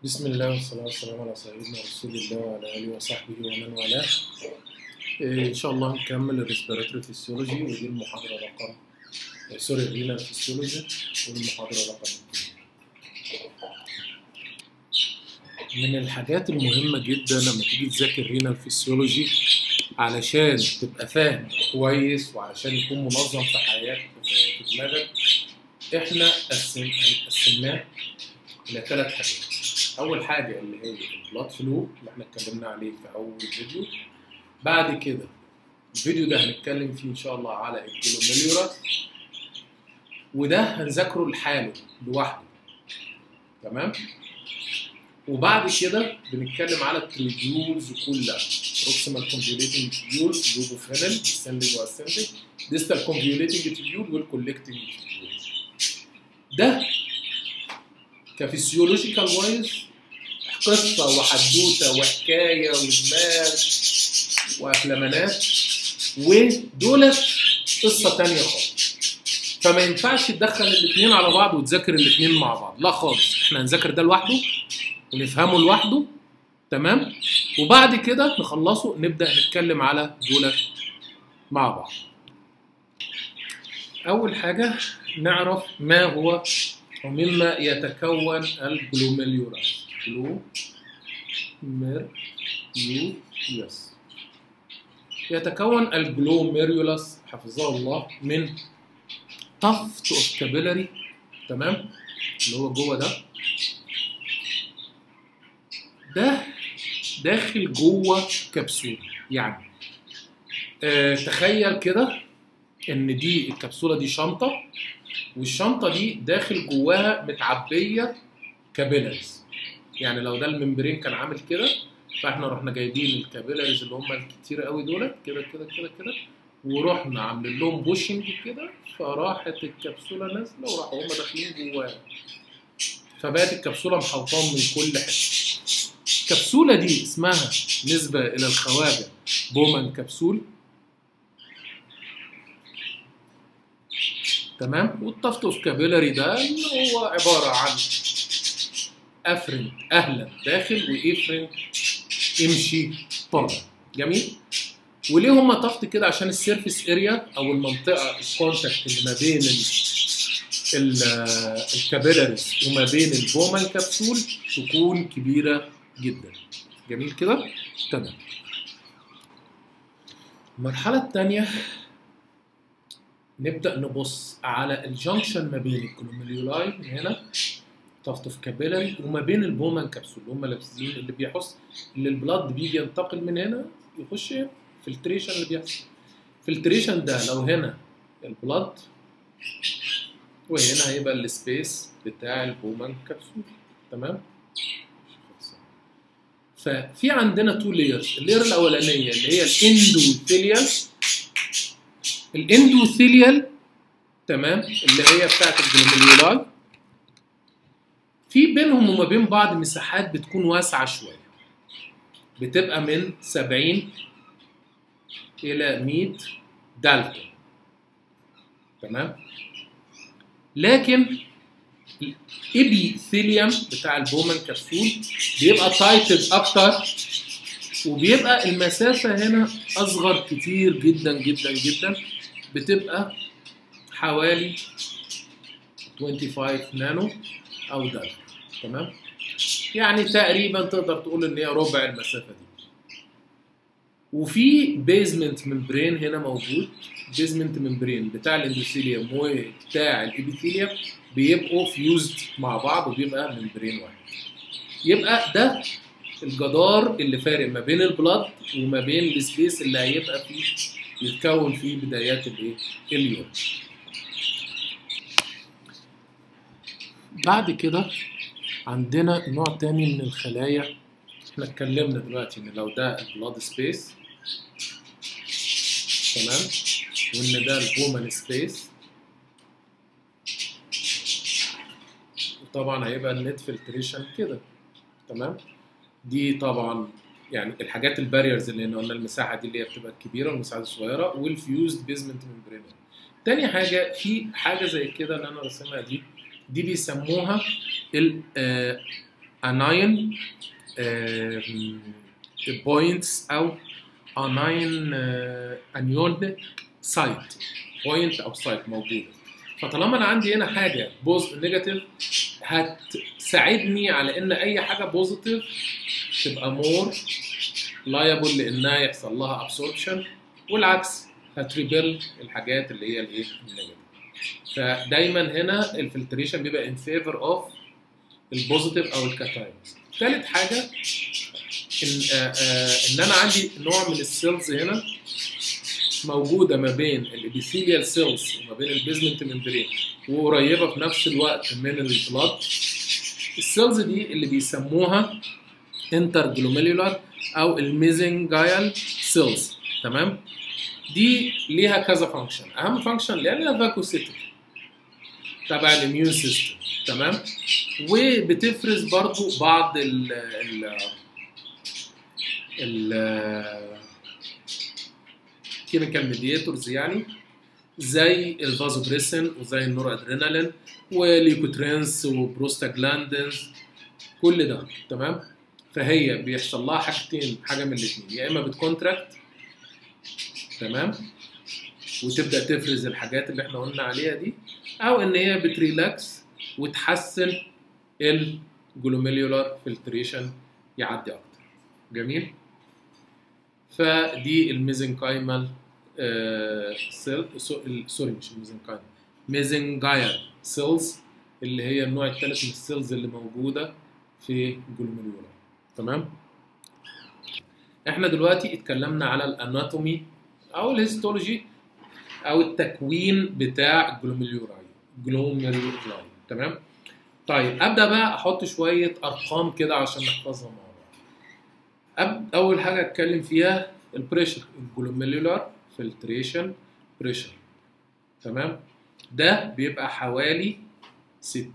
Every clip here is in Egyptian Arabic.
بسم الله والصلاة والسلام على سيدنا رسول الله وعلى آله وصحبه ومن والاه. إيه، إن شاء الله نكمل الريسبيراتوري فيسيولوجي ودي المحاضرة رقم إيه، سوري الرينال فيسيولوجي والمحاضرة رقم اتنين. من الحاجات المهمة جدا لما تيجي تذاكر رينال فيسيولوجي علشان تبقى فاهم كويس وعلشان يكون منظم في حياتك في دماغك احنا قسم قسمناه الى ثلاث حاجات اول حاجه اللي هي البلاد فلو اللي احنا اتكلمنا عليه في اول فيديو بعد كده الفيديو ده هنتكلم فيه ان شاء الله على الجلوميريولاس وده هنذاكره لحاله لوحده تمام وبعد كده بنتكلم على التريديولز كلها بروكسيمال كونفيوليتنج تريديول لوبو فينل ديسندنج واسندنج ديستال كونفيوليتنج تريديول والكولكتنج تريديول ده كفسيولوجيكال وايز قصة وحدوتة وحكاية ودماغ وأفلامانات ودولت قصة تانية خالص فما ينفعش تدخل الاثنين على بعض وتذاكر الاثنين مع بعض لا خالص احنا هنذاكر ده لوحده ونفهمه لوحده تمام وبعد كده نخلصه نبدأ نتكلم على دولت مع بعض أول حاجة نعرف ما هو ومما يتكون الجلوميريولاس جلوميريولاس يتكون الجلوميريولاس حفظه الله من طفت اوف كابيلاري تمام اللي هو جوه ده ده داخل جوه كبسوله يعني آه تخيل كده ان دي الكبسوله دي شنطه والشنطه دي داخل جواها متعبيه كابيلاريز يعني لو ده الممبرين كان عامل كده فاحنا رحنا جايبين الكابيلاريز اللي هم الكتير قوي دولت كده كده كده كده ورحنا عاملين لهم بوشنج كده فراحت الكبسوله نازله وراحوا هم داخلين جواها فبقت الكبسوله محوطاهم من كل حته الكبسوله دي اسمها نسبه الى الخواجه بومان كبسول تمام والطفت اوف كابيلاري ده اللي هو عباره عن افرنت اهلا داخل وافرنت امشي بره جميل وليه هما طفت كده عشان السيرفيس اريا او المنطقه الكونتاكت اللي ما بين الكابيلاريز وما بين البومان كبسول تكون كبيره جدا جميل كده تمام المرحله الثانيه نبدا نبص على الجنكشن ما بين الجلوميريولاي من هنا طفت في كابيلاري وما بين البومان كبسول اللي هم لابسين اللي بيحس اللي البلاد بيجي ينتقل من هنا يخش فلتريشن اللي بيحصل فلتريشن ده لو هنا البلاد وهنا هيبقى السبيس بتاع البومان كبسول تمام ففي عندنا تو لايرز اللاير الاولانيه اللي هي الاندوثيليال الاندوثيليال تمام اللي هي بتاعت الجلوميريولاي في بينهم وما بين بعض مساحات بتكون واسعه شويه بتبقى من 70 الى 100 دالتون تمام لكن الابيثيليوم بتاع البومان كبسول بيبقى تايتد اكتر وبيبقى المسافه هنا اصغر كتير جدا جدا جدا بتبقى حوالي 25 نانو او دالتون تمام يعني تقريبا تقدر تقول ان هي ربع المسافه دي وفي بيزمنت ممبرين هنا موجود بيزمنت ممبرين بتاع الاندوثيليوم وبتاع الابيثيليوم بيبقوا فيوزد مع بعض وبيبقى ممبرين واحد يبقى ده الجدار اللي فارق ما بين البلاد وما بين السبيس اللي هيبقى فيه يتكون فيه بدايات الايه اليوم بعد كده عندنا نوع تاني من الخلايا احنا اتكلمنا دلوقتي ان لو ده البلاد سبيس تمام وان ده البومان سبيس وطبعا هيبقى النت فلتريشن كده تمام دي طبعا يعني الحاجات الباريرز اللي قلنا المساحه دي اللي هي بتبقى الكبيره والمساحه الصغيره والفيوزد بيزمنت ممبرين تاني حاجه في حاجه زي كده اللي انا راسمها دي دي بيسموها ال اناين بوينتس او اناين انيون سايت بوينت او سايت موجوده فطالما انا عندي هنا حاجه بوز نيجاتيف هتساعدني على ان اي حاجه بوزيتيف تبقى مور لايبل لانها يحصل لها ابسوربشن والعكس هتريبل الحاجات اللي هي الايه النيجاتيف فدايما هنا الفلتريشن بيبقى ان فيفور اوف البوزيتيف او الكاتايونز ثالث حاجه ان آه آه ان انا عندي نوع من السيلز هنا موجوده ما بين الابيثيليال سيلز وما بين البيزمنت ممبرين وقريبه في نفس الوقت من البلاد السيلز دي اللي بيسموها انتر جلوميرولار او الميزنجايل سيلز تمام دي ليها كذا فانكشن اهم فانكشن ليها ليها فاكوسيتي تبع الاميون سيستم تمام وبتفرز برضو بعض ال ال ال كيميكال ميدياتورز يعني زي الفازوبريسين وزي النور ادرينالين وليكوترينس وبروستاجلاندينز كل ده تمام فهي بيحصل لها حاجتين حاجه من الاثنين يا اما بتكونتراكت تمام وتبدا تفرز الحاجات اللي احنا قلنا عليها دي او ان هي بتريلاكس وتحسن الجلوميرولار فلتريشن يعدي اكتر جميل فدي الميزنكايمال آه سيل سوري مش الميزنكايمال ميزنجايال سيلز اللي هي النوع الثالث من السيلز اللي موجوده في الجلوميرولار تمام احنا دلوقتي اتكلمنا على الاناتومي او الهيستولوجي او التكوين بتاع الجلوميرولاي جلوميرولاي تمام طيب ابدا بقى احط شويه ارقام كده عشان نحفظها مع بعض أب... اول حاجه اتكلم فيها البريشر الجلوميرولار فلتريشن بريشر تمام ده بيبقى حوالي 60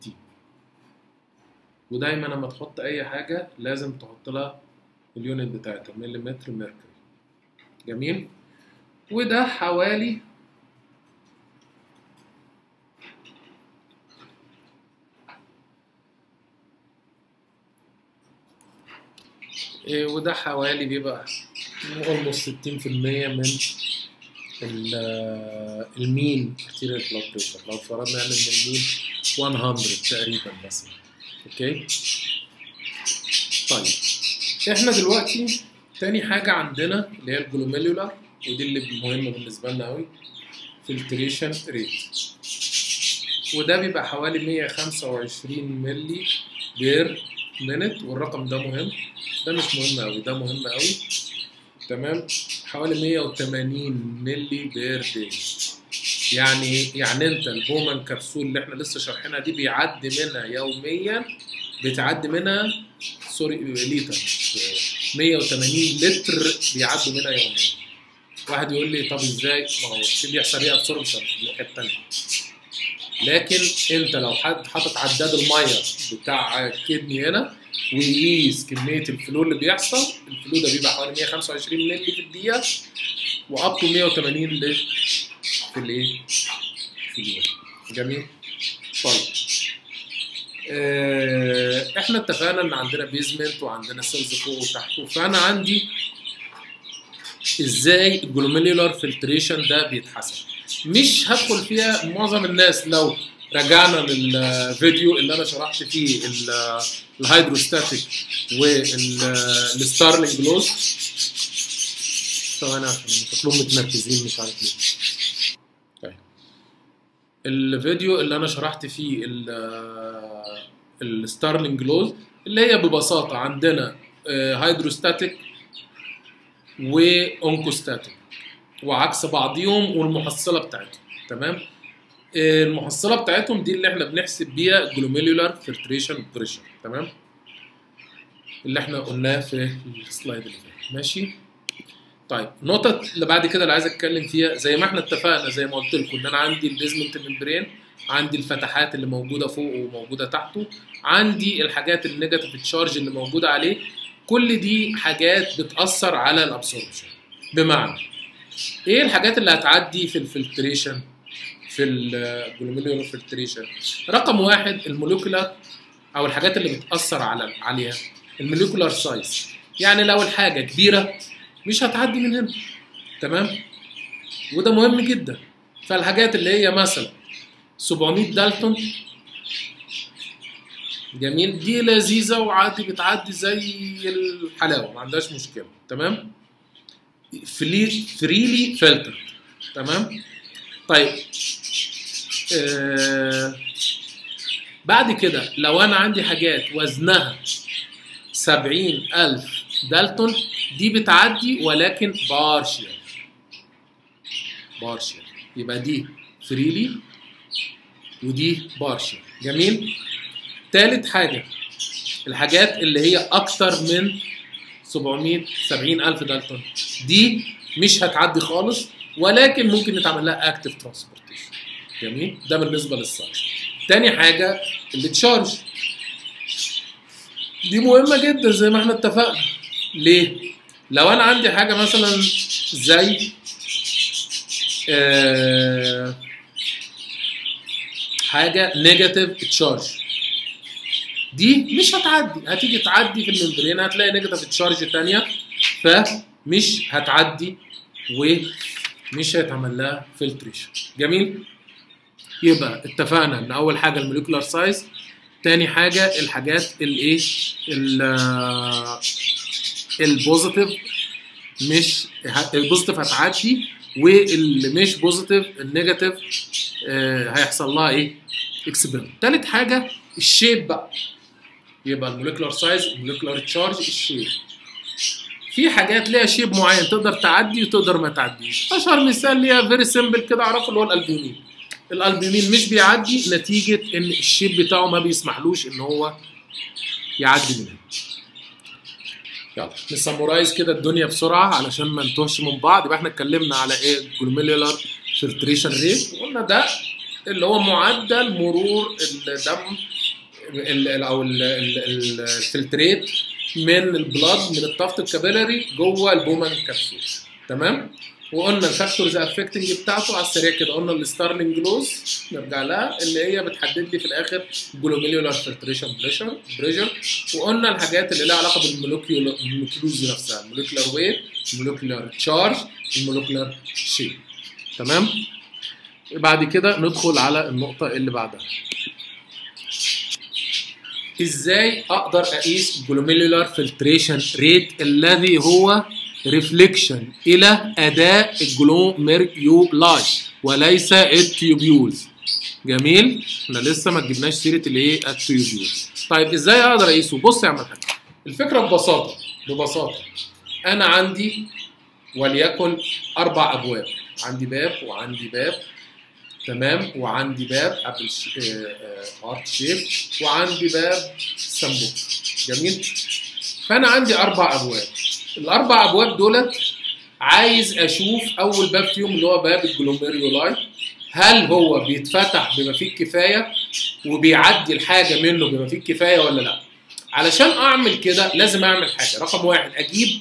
ودايما لما تحط اي حاجه لازم تحط لها اليونت بتاعتها مليمتر ميركوري جميل وده حوالي إيه وده حوالي بيبقى almost 60% من المين ارتيريال بلاد بريشر لو فرضنا نعمل من المين 100 تقريبا مثلا اوكي طيب احنا دلوقتي تاني حاجة عندنا اللي هي الجلوميرولار ودي اللي مهمة بالنسبة لنا قوي فلتريشن ريت وده بيبقى حوالي 125 ملي بير مينت والرقم ده مهم ده مش مهم قوي ده مهم قوي تمام حوالي 180 ملي بير داي يعني يعني انت البومان كبسول اللي احنا لسه شارحينها دي بيعدي منها يوميا بتعدي منها سوري لتر 180 لتر بيعدوا منها يوميا واحد يقول لي طب ازاي ما هو في بيحصل ايه ابسوربشن في الناحيه الثانيه لكن انت لو حد حاطط عداد الميه بتاع الكدني هنا ويقيس كميه الفلو اللي بيحصل الفلو ده بيبقى حوالي 125 مللي في الدقيقه واب تو 180 لتر في الايه؟ في اليوم جميل طيب اه احنا اتفقنا ان عندنا بيزمنت وعندنا سيلز فوق وتحت فانا عندي ازاي الجلوميرولار فلتريشن ده بيتحسن مش هدخل فيها معظم الناس لو رجعنا للفيديو اللي انا شرحت فيه الهيدروستاتيك والستارلينج جلوز ثواني عشان شكلهم متنرفزين مش عارف ليه طيب الفيديو اللي انا شرحت فيه الستارلينج جلوز اللي هي ببساطه عندنا هيدروستاتيك واونكوستاتيك وعكس بعضيهم والمحصله بتاعتهم تمام المحصله بتاعتهم دي اللي احنا بنحسب بيها جلوميرولار فلتريشن بريشر تمام اللي احنا قلناه في السلايد اللي فات ماشي طيب النقطة اللي بعد كده اللي عايز اتكلم فيها زي ما احنا اتفقنا زي ما قلت لكم ان انا عندي البيزمنت ممبرين عندي الفتحات اللي موجودة فوق وموجودة تحته عندي الحاجات النيجاتيف تشارج اللي موجودة عليه كل دي حاجات بتأثر على الابسوربشن بمعنى ايه الحاجات اللي هتعدي في الفلتريشن في الجلوميرولار فلتريشن رقم واحد الموليكولار او الحاجات اللي بتاثر على عليها الموليكولار سايز يعني لو الحاجه كبيره مش هتعدي من هنا تمام وده مهم جدا فالحاجات اللي هي مثلا 700 دالتون جميل دي لذيذه وعادي بتعدي زي الحلاوه ما عندهاش مشكله تمام فري فريلي فلتر تمام طيب آه بعد كده لو انا عندي حاجات وزنها سبعين ألف دالتون دي بتعدي ولكن بارشيال بارشيال يبقى دي فريلي ودي بارشيال جميل تالت حاجة الحاجات اللي هي أكتر من 700 70 ألف دالتون دي مش هتعدي خالص ولكن ممكن نتعمل لها اكتف ترانسبورتيشن جميل ده بالنسبه للسايز تاني حاجه التشارج دي مهمه جدا زي ما احنا اتفقنا ليه لو انا عندي حاجه مثلا زي آه حاجه نيجاتيف تشارج دي مش هتعدي هتيجي تعدي في الممبرين هتلاقي نيجاتيف تشارج تانية فمش هتعدي ومش هيتعمل لها فلتريشن جميل يبقى اتفقنا ان اول حاجه الموليكولار سايز تاني حاجه الحاجات الايه البوزيتيف مش البوزيتيف هتعدي واللي مش بوزيتيف النيجاتيف آه هيحصل لها ايه اكسبيرمنت تالت حاجه الشيب بقى يبقى الموليكولار سايز الموليكولار تشارج الشيب في حاجات ليها شيب معين تقدر تعدي وتقدر ما تعديش اشهر مثال ليها فيري سيمبل كده اعرفه اللي هو الالبيومين الالبيومين مش بيعدي نتيجه ان الشيب بتاعه ما بيسمحلوش ان هو يعدي من هنا يلا نسمورايز كده الدنيا بسرعه علشان ما نتوهش من بعض يبقى احنا اتكلمنا على ايه الجلوميرولار فلتريشن ريت وقلنا ده اللي هو معدل مرور الدم او الفلتريت من البلاد من الطفط الكابيلاري جوه البومان كبسول تمام وقلنا الفاكتورز افكتنج بتاعته على السريع كده قلنا الستارلينج لوز نرجع لها اللي هي بتحدد لي في الاخر جلوميرولار فلتريشن بريشر بريشر وقلنا الحاجات اللي لها علاقه بالمولكيولز نفسها المولكيولار ويت المولكيولار تشارج المولكيولار شيب تمام بعد كده ندخل على النقطه اللي بعدها ازاي اقدر اقيس جلوميرولار فلتريشن ريت الذي هو ريفليكشن الى اداء الجلوميريولاي وليس التيوبيولز جميل احنا لسه ما جبناش سيره الايه التيوبيولز طيب ازاي اقدر اقيسه بص يا عم الحاج الفكره ببساطه ببساطه انا عندي وليكن اربع ابواب عندي باب وعندي باب تمام وعندي باب ابل ارت شيب وعندي باب سمبوك جميل فانا عندي اربع ابواب الاربع ابواب دولت عايز اشوف اول باب فيهم اللي هو باب الجلوميريولاي هل هو بيتفتح بما فيه الكفايه وبيعدي الحاجه منه بما فيه الكفايه ولا لا علشان اعمل كده لازم اعمل حاجه رقم واحد اجيب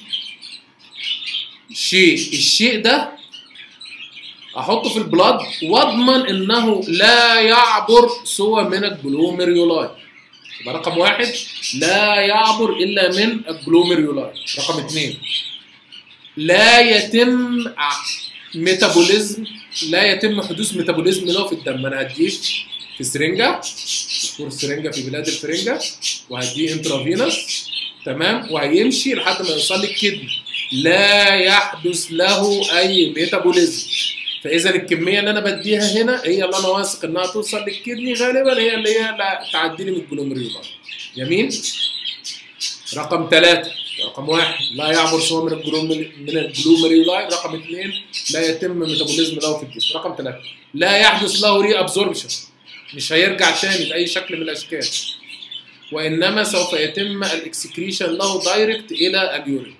شيء الشيء ده احطه في البلاد واضمن انه لا يعبر سوى من الجلوميريولاي يبقى رقم واحد لا يعبر الا من الجلوميريولاي رقم اثنين لا يتم ميتابوليزم لا يتم حدوث ميتابوليزم له في الدم انا هديه في سرنجه دكتور سرنجه في بلاد الفرنجه وهديه انترافينوس تمام وهيمشي لحد ما يوصل للكدني لا يحدث له اي ميتابوليزم فاذا الكميه اللي انا بديها هنا هي اللي انا واثق انها توصل للكدني غالبا هي اللي هي تعدي لي من الجلوميريولاي جميل رقم ثلاثة رقم واحد لا يعبر سوى من الجلومير من الجلوميريولاي رقم اثنين لا يتم ميتابوليزم له في الجسم رقم ثلاثة لا يحدث له ري ابزوربشن مش هيرجع تاني باي شكل من الاشكال وانما سوف يتم الاكسكريشن له دايركت الى اليورين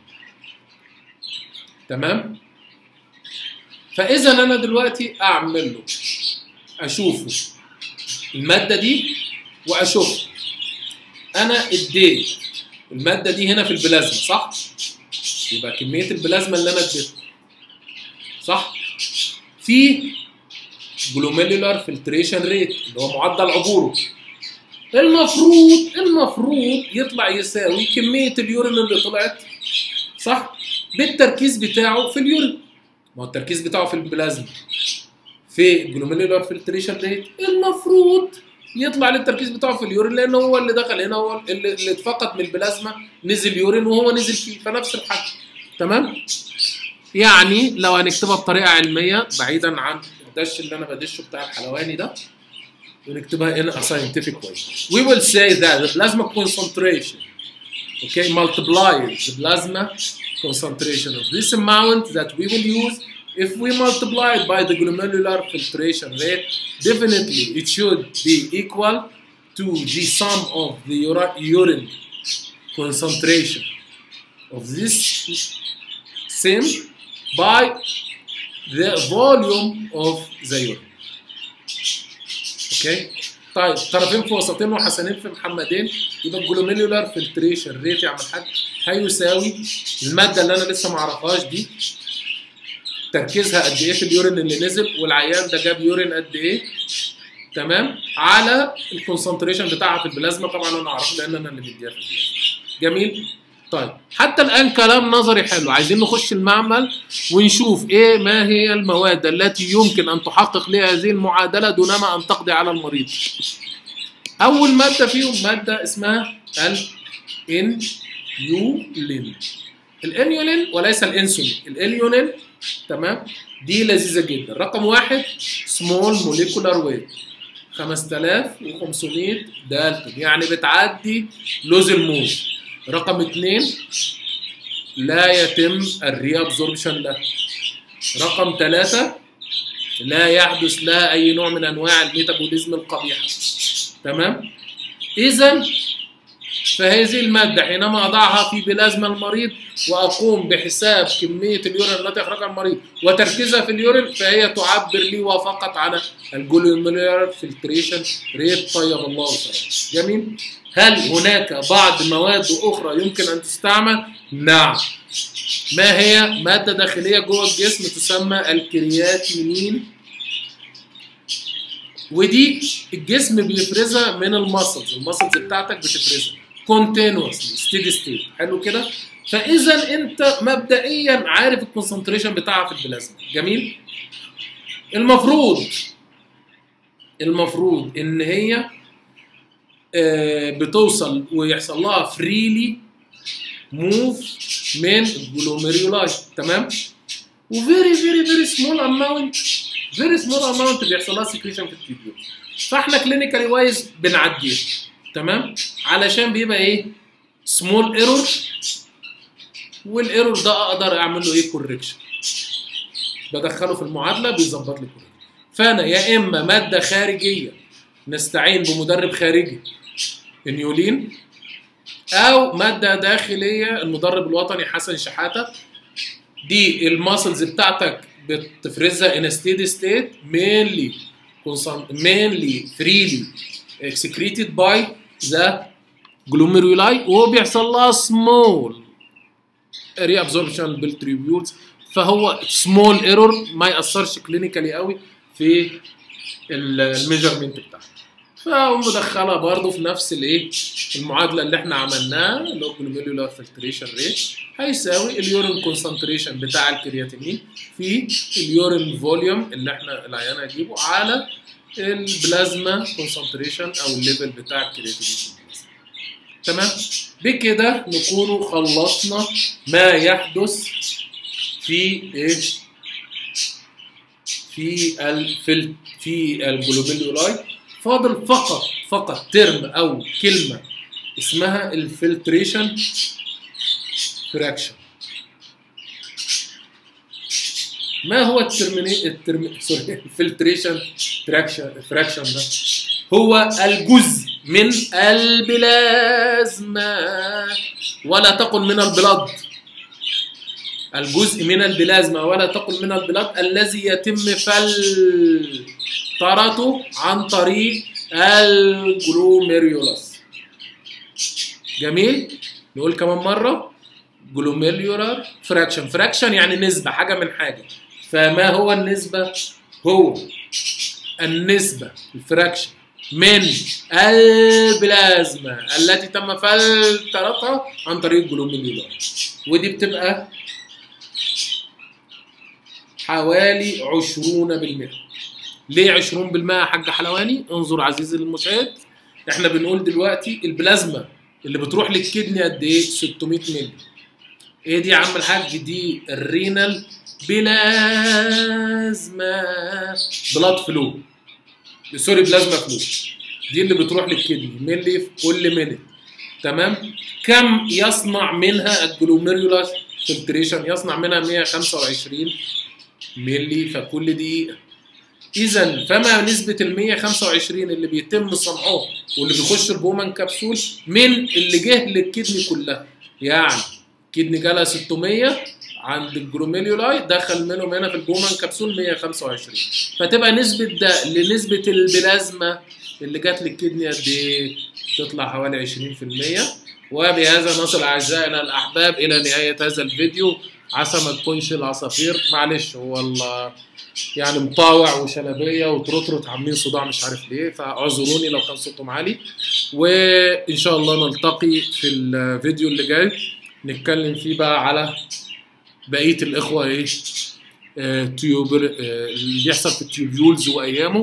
تمام فاذا انا دلوقتي اعمل له اشوفه الماده دي واشوف انا اديت الماده دي هنا في البلازما صح يبقى كميه البلازما اللي انا اديتها صح في جلوميرولار فلتريشن ريت اللي هو معدل عبوره المفروض المفروض يطلع يساوي كميه اليورين اللي طلعت صح بالتركيز بتاعه في اليورين ما هو التركيز بتاعه في البلازما في الجلوميرولار فلتريشن ريت المفروض يطلع للتركيز بتاعه في اليورين لان هو اللي دخل هنا هو اللي اللي اتفقد من البلازما نزل يورين وهو نزل فيه فنفس الحجم تمام يعني لو هنكتبها بطريقه علميه بعيدا عن الدش اللي انا بدشه بتاع الحلواني ده ونكتبها in a scientific way. We will say that the plasma concentration, okay, multiplies the plasma concentration of this amount that we will use. If we multiply it by the glomerular filtration rate, definitely it should be equal to the sum of the ura- urine concentration of this same by the volume of the urine. اوكي طيب طرفين في وسطين وحسنين في محمدين يبقى الجلوميرولار فلتريشن ريت يا عم الحاج هيساوي الماده اللي انا لسه ما اعرفهاش دي تركيزها قد ايه في اليورين اللي نزل والعيان ده جاب يورين قد ايه تمام على الكونسنتريشن بتاعها في البلازما طبعا انا اعرفه لان انا اللي مديها في البلازما جميل طيب حتى الان كلام نظري حلو عايزين نخش المعمل ونشوف ايه ما هي المواد التي يمكن ان تحقق لها هذه المعادله دونما ان تقضي على المريض اول ماده فيهم ماده اسمها الانيولين الانيولين وليس الانسولين الانيولين تمام دي لذيذه جدا رقم واحد سمول موليكولار ويت 5500 دالتون يعني بتعدي لوز الموز رقم اثنين لا يتم الري ابزوربشن له رقم ثلاثة لا يحدث لها أي نوع من أنواع الميتابوليزم القبيحة تمام إذا فهذه المادة حينما أضعها في بلازما المريض وأقوم بحساب كمية اليورين التي يخرجها المريض وتركيزها في اليورين فهي تعبر لي وفقط عن الجلوميرولار فلتريشن ريت طيب الله وسلام جميل هل هناك بعض مواد أخرى يمكن أن تستعمل؟ نعم ما هي مادة داخلية جوه الجسم تسمى الكرياتينين ودي الجسم بيفرزها من المسلز المسلز بتاعتك بتفرزها كونتينوسلي ستيدي ستيت حلو كده فاذا انت مبدئيا عارف الكونسنتريشن بتاعها في البلازما جميل المفروض المفروض ان هي آه، بتوصل ويحصل لها فريلي موف من الجلوميرولاي تمام وفيري فيري فيري سمول اماونت فيري سمول اماونت بيحصل لها سكريشن في التيبيول فاحنا كلينيكالي وايز بنعديها تمام علشان بيبقى ايه سمول ايرور والايرور ده اقدر اعمل له ايه كوركشن بدخله في المعادله بيظبط لي كوركشن فانا يا اما ماده خارجيه نستعين بمدرب خارجي انيولين او ماده داخليه المدرب الوطني حسن شحاته دي الماسلز بتاعتك بتفرزها ان ستيدي ستيت mainly mainly freely excreted by the glomeruli وبيحصل لها small reabsorption بالتريبيوتس فهو سمول ايرور ما ياثرش كلينيكالي قوي في الميجرمنت بتاعته فاقوم مدخلها برضه في نفس الايه المعادله اللي احنا عملناها اللي هو glomerular filtration rate هيساوي اليورين كونسنتريشن بتاع الكرياتينين في اليورين فوليوم اللي احنا العيان هيجيبه على البلازما كونسنتريشن او الليفل بتاع الكرياتينين في البلازما تمام بكده نكون خلصنا ما يحدث في ايه في الفل في الجلوبيلولاي فاضل فقط فقط ترم او كلمه اسمها الفلتريشن فراكشن ما هو الترميني الترم سوري الفلتريشن فراكشن فراكشن ده هو الجزء من البلازما ولا تقل من البلد الجزء من البلازما ولا تقل من البلد الذي يتم فلترته عن طريق الجلوميريولاس جميل نقول كمان مره جلوميريولار فراكشن فراكشن يعني نسبه حاجه من حاجه فما هو النسبه هو النسبه الفراكشن من البلازما التي تم فلترتها عن طريق جلوميرولاي ودي بتبقى حوالي 20% ليه 20% يا حاج حلواني؟ انظر عزيزي المشاهد احنا بنقول دلوقتي البلازما اللي بتروح للكدني قد ايه؟ 600 مللي ايه دي يا عم الحاج؟ دي الرينال بلازما بلاد فلو سوري بلازما فلو دي اللي بتروح للكدني ملي في كل مينت تمام كم يصنع منها الجلوميريولاس فلتريشن يصنع منها 125 ملي في كل دقيقه اذا فما نسبه ال 125 اللي بيتم صنعه واللي بيخش البومان كبسول من اللي جه للكدني كلها يعني كدني جالها 600 عند الجلوميريولاي دخل منهم هنا في البومان كبسول 125 فتبقى نسبه ده لنسبه البلازما اللي جات للكدني قد ايه؟ تطلع حوالي 20% وبهذا نصل اعزائنا الاحباب الى نهايه هذا الفيديو عسى ما تكونش العصافير معلش هو ال- يعني مطاوع وشلبيه وترطرط عاملين صداع مش عارف ليه فاعذروني لو كان صوتهم عالي وان شاء الله نلتقي في الفيديو اللي جاي نتكلم فيه بقى على بقيه الاخوه ايه آه، تيوبر آه، اللي بيحصل في التيوبيولز وايامه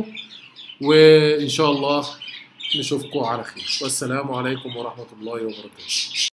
وان شاء الله نشوفكم على خير والسلام عليكم ورحمه الله وبركاته